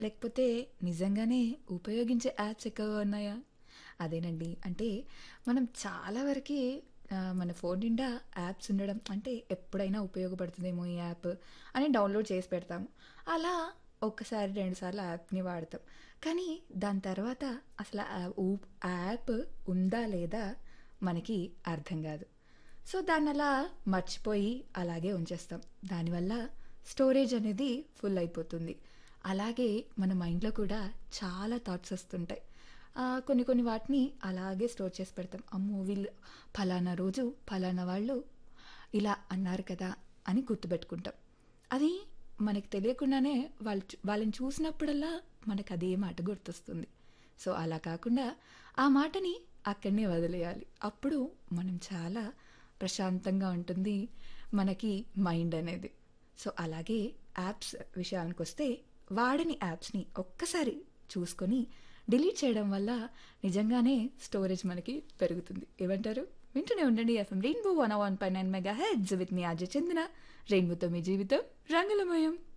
లేకపోతే నిజంగానే ఉపయోగించే యాప్స్ ఎక్కువగా ఉన్నాయా? అదేనండి. అంటే మనం చాలా వరకి ఆహ్, మన ఫోన్ నిండా యాప్స్ ఉండడం అంటే ఎప్పుడైనా ఉపయోగపడుతుందేమో ఈ యాప్ అని డౌన్‌లోడ్ చేసి పెడతాము. అలా ఒక్కసారి, 2 సార్లు ఆ యాప్‌ని వాడతాం. కానీ దాని తర్వాత అసలు ఆ ఊప్ ఆ యాప్ ఉందా లేదా మనకి అర్థం గాదు. సో, దాన్నలా మర్చిపోయి అలాగే ఉంచేస్తాం. దానివల్ల స్టోరేజ్ అనేది ఫుల్ అయిపోతుంది. అలాగే మన మైండ్‌లో కూడా చాలా థాట్స్ వస్తుంటాయి. ఆహ్, కొన్ని కొన్ని వాటిని అలాగే స్టోర్ చేసి పెడతాం. అమ్మో! వీళ్ళు పలానా రోజు పలానా వాళ్ళు ఇలా అన్నారు కదా! అని గుర్తుపెట్టుకుంటాం. అది మనకి తెలియకుండానే వాళ్ళు చు వాళ్ళని చూసినప్పుడల్లా మనకు అదే మాట గుర్తొస్తుంది. సో, అలా కాకుండా ఆ మాటని అక్కడనే వదిలేయాలి. అప్పుడు మనం చాలా ప్రశాంతంగా ఉంటుంది మనకి మైండ్ అనేది. సో, అలాగే యాప్స్ విషయానికొస్తే వాడని యాప్స్‌ని ఒక్కసారి చూసుకొని డిలీట్ చేయడం వల్ల నిజంగానే స్టోరేజ్ మనకి పెరుగుతుంది. ఏమంటారు? వింటూనే ఉండండి ఎఫ్ఎం రెయిన్బో 101.9 మెగాహెర్ట్జ్ విత్ మీ ఆర్‌జే చందన. రెయిన్బోతో మీ జీవితం రంగులమయం.